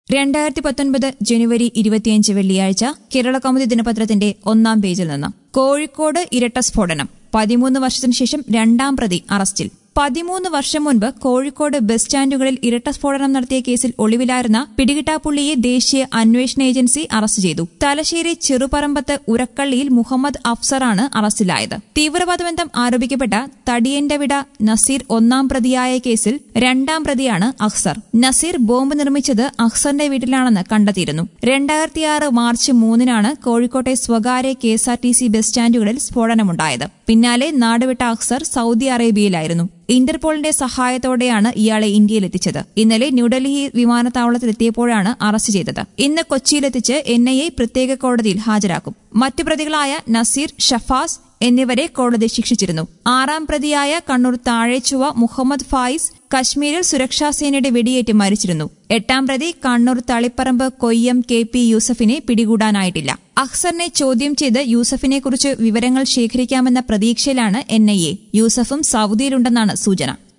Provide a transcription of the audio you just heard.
രണ്ടായിരത്തി പത്തൊൻപത് ജനുവരി ഇരുപത്തിയഞ്ച് വെള്ളിയാഴ്ച കേരള കൗമുദി ദിനപത്രത്തിന്റെ ഒന്നാം പേജിൽ നിന്ന് കോഴിക്കോട് ഇരട്ട സ്ഫോടനം പതിമൂന്ന് വർഷത്തിനു ശേഷം രണ്ടാം പ്രതി അറസ്റ്റിൽ പതിമൂന്ന് വർഷം മുൻപ് കോഴിക്കോട് ബസ് സ്റ്റാൻഡുകളിൽ ഇരട്ട സ്ഫോടനം നടത്തിയ കേസിൽ ഒളിവിലായിരുന്ന പിടികിട്ടാപ്പുള്ളിയെ ദേശീയ അന്വേഷണ ഏജൻസി അറസ്റ്റ് ചെയ്തു തലശ്ശേരി ചെറുപറമ്പത്ത് ഉരക്കള്ളിയിൽ മുഹമ്മദ് അഫ്സറാണ് അറസ്റ്റിലായത് തീവ്രവാദ ബന്ധം ആരോപിക്കപ്പെട്ട തടിയന്റവിട നസീർ ഒന്നാം പ്രതിയായ കേസിൽ രണ്ടാം പ്രതിയാണ് അഹ്സർ നസീർ ബോംബ് നിർമ്മിച്ചത് അഹ്സറിന്റെ വീട്ടിലാണെന്ന് കണ്ടെത്തിയിരുന്നു രണ്ടായിരത്തിയാറ് മാർച്ച് മൂന്നിനാണ് കോഴിക്കോട്ടെ സ്വകാര്യ കെഎസ്ആർടിസി ബസ് സ്റ്റാൻഡുകളിൽ സ്ഫോടനമുണ്ടായത് പിന്നാലെ നാടുവിട്ട അഹ്സർ സൌദി അറേബ്യയിലായിരുന്നു ഇന്റർപോളിന്റെ സഹായത്തോടെയാണ് ഇയാളെ ഇന്ത്യയിലെത്തിച്ചത് ഇന്നലെ ന്യൂഡൽഹി വിമാനത്താവളത്തിലെത്തിയപ്പോഴാണ് അറസ്റ്റ് ചെയ്തത് ഇന്ന് കൊച്ചിയിലെത്തിച്ച് എൻ ഐ എ പ്രത്യേക കോടതിയിൽ ഹാജരാക്കും മറ്റു പ്രതികളായ നസീർ ഷഫാസ് എന്നിവരെ കോടതി ശിക്ഷിച്ചിരുന്നു ആറാം പ്രതിയായ കണ്ണൂർ താഴേച്ചുവ മുഹമ്മദ് ഫായിസ് കശ്മീരിൽ സുരക്ഷാസേനയുടെ വെടിയേറ്റ് മരിച്ചിരുന്നു എട്ടാം പ്രതി കണ്ണൂർ തളിപ്പറമ്പ് കൊയ്യം കെ പി യൂസഫിനെ പിടികൂടാനായിട്ടില്ല അഹ്സറിനെ ചോദ്യം ചെയ്ത് യൂസഫിനെക്കുറിച്ച് വിവരങ്ങൾ ശേഖരിക്കാമെന്ന പ്രതീക്ഷയിലാണ് എൻ ഐ എ യൂസഫും സൌദിയിലുണ്ടെന്നാണ് സൂചന